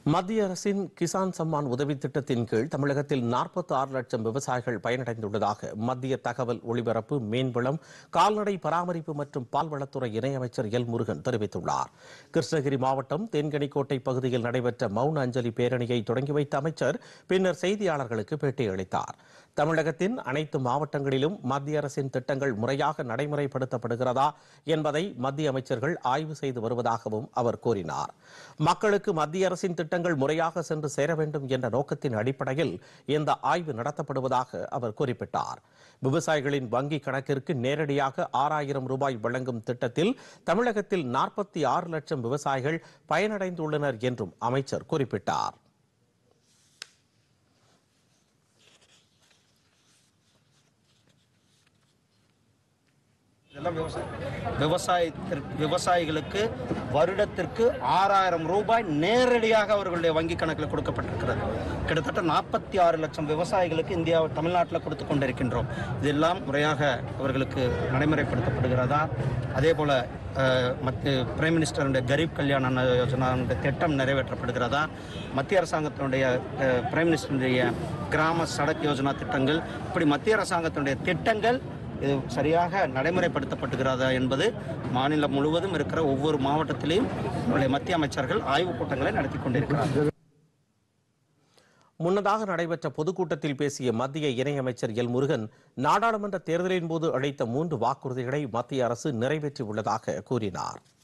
மத்திய அரசின் கிசான் சம்மான் உதவி திட்டத்தின் கீழ் தமிழகத்தில் நாற்பத்தி ஆறு லட்சம் விவசாயிகள் பயனடைந்துள்ளதாக மத்திய தகவல் ஒலிபரப்பு மீன்வளம் கால்நடை பராமரிப்பு மற்றும் பால்வளத்துறை இணையமைச்சர் எல் முருகன் தெரிவித்துள்ளார் கிருஷ்ணகிரி மாவட்டம் தேன்கனிக்கோட்டை பகுதியில் நடைபெற்ற மௌன அஞ்சலி பேரணியை தொடங்கி வைத்த அமைச்சர் பின்னர் செய்தியாளர்களுக்கு பேட்டியளித்தார் தமிழகத்தின் அனைத்து மாவட்டங்களிலும் மத்திய அரசின் திட்டங்கள் முறையாக நடைமுறைப்படுத்தப்படுகிறதா என்பதை மத்திய அமைச்சர்கள் ஆய்வு செய்து வருவதாகவும் அவர் கூறினார் மக்களுக்கு மத்திய அரசின் திட்டங்கள் முறையாக சென்று சேர வேண்டும் என்ற நோக்கத்தின் அடிப்படையில் இந்த ஆய்வு நடத்தப்படுவதாக அவர் குறிப்பிட்டார் விவசாயிகளின் வங்கி கணக்கிற்கு நேரடியாக ஆறாயிரம் ரூபாய் வழங்கும் திட்டத்தில் தமிழகத்தில் நாற்பத்தி ஆறு லட்சம் விவசாயிகள் பயனடைந்துள்ளனர் என்றும் அமைச்சர் குறிப்பிட்டார் இதெல்லாம் விவசாய விவசாயத்திற்கு விவசாயிகளுக்கு வருடத்திற்கு ஆறாயிரம் ரூபாய் நேரடியாக அவர்களுடைய வங்கி கணக்கில் கொடுக்கப்பட்டிருக்கிறது கிட்டத்தட்ட நாற்பத்தி ஆறு லட்சம் விவசாயிகளுக்கு இந்தியா தமிழ்நாட்டில் கொடுத்து கொண்டிருக்கின்றோம் இதெல்லாம் முறையாக அவர்களுக்கு நடைமுறைப்படுத்தப்படுகிறதா அதே போல் மத்திய பிரைம் மினிஸ்டருடைய கரீப் கல்யாண அன்ன யோஜனா என்ற திட்டம் நிறைவேற்றப்படுகிறதா மத்திய அரசாங்கத்தினுடைய அஹ், பிரைம் மினிஸ்டருடைய கிராம சடக் யோஜனா திட்டங்கள் இப்படி மத்திய அரசாங்கத்தினுடைய திட்டங்கள் இது சரியாக நடைமுறைப்படுத்தப்பட்டுகிறதா என்பது மாநிலம் முழுவதும் இருக்கிற ஒவ்வொரு மாவட்டத்திலையும் நம்முடைய மத்திய அமைச்சர்கள் ஆய்வுக் கூட்டங்களை நடத்தி கொண்டிருக்கிறார்கள் முன்னதாக நடைபெற்ற பொதுக்கூட்டத்தில் பேசிய மத்திய இணையமைச்சர் எல் முருகன் நாடாளுமன்ற தேர்தலின் போது அளித்த மூன்று வாக்குறுதிகளை மத்திய அரசு நிறைவேற்றியுள்ளதாக கூறினார்